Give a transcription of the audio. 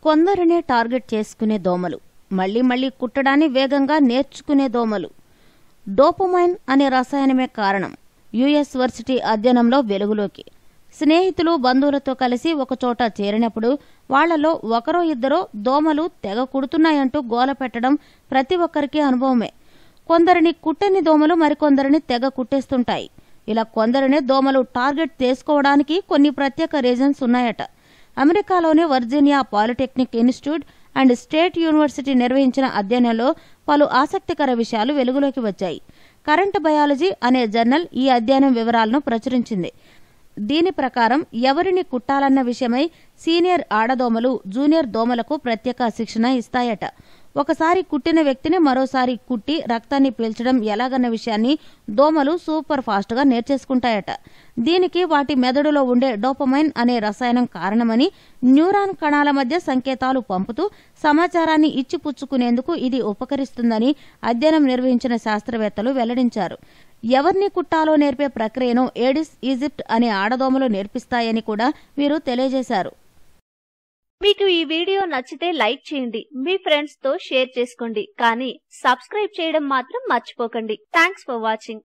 కొందరినే target చేసుకునే దోమలు మళ్లీ మళ్లీ కుట్టడాన్ని వేగంగా నేర్చుకునే దోమలు డోపమైన్ అనే రసాయనమే కారణం యుఎస్ వర్సిటీ అధ్యయనంలో వెలుగులోకి స్నేహితులు బంధువులతో కలిసి ఒకచోట చేరినప్పుడు వాళ్లలో ఒకరో ఇద్దరో దోమలు తెగ కుడుతున్నాయంటూ గోల పెట్టడం ప్రతి ఒక్కరికి అనుభవమే కొందరిని కుట్టని దోమలు మరికొందరిని తెగ కుట్టేస్తుంటాయి ఇలా కొందరిని దోమలు టార్గెట్ చేసుకోవడానికి కొన్ని ప్రత్యేక రీజన్స్ ఉన్నాయట అమెరికాలోని Virginia Polytechnic Institute and State University నిర్వహించిన అధ్యయనంలో పలు ఆసక్తికర విషయాలు వెలుగులోకి వచ్చాయి కరెంట్ బయాలజీ అనే జర్నల్ ఈ అధ్యయనం వివరాలను ప్రచురించింది దీని ప్రకారం ఎవరిని కుట్టాలన్న విషయమై సీనియర్ ఆడదోమలు జూనియర్ దోమలకు ప్రత్యేక శిక్షణ ఇస్తాయట ఒకసారి కుట్టిన వ్యక్తిని మరోసారి కుట్టి రక్తాన్ని పీల్చడం ఎలాగన్న విషయాన్ని దోమలు సూపర్ ఫాస్ట్ గా నేర్చేసుకుంటాయట దీనికి వాటి మెదడులో ఉండే డోపమైన్ అనే రసాయనం కారణమని న్యూరాన్ కణాల మధ్య సంకేతాలు పంపుతూ సమాచారాన్ని ఇచ్చిపుచ్చుకునేందుకు ఇది ఉపకరిస్తుందని అధ్యయనం నిర్వహించిన శాస్త్రవేత్తలు వెల్లడించారు ఎవరిని కుట్టాలో నేర్పే ప్రక్రియను ఏడిస్ ఈజిప్ట్ అనే ఆడదోమలు నేర్పిస్తాయని కూడా వీరు తెలియజేశారు మీకు ఈ వీడియో నచ్చితే లైక్ చేయండి మీ ఫ్రెండ్స్ తో షేర్ చేసుకోండి కానీ సబ్స్క్రైబ్ చేయడం మాత్రం మర్చిపోకండి థ్యాంక్స్ ఫర్ వాచింగ్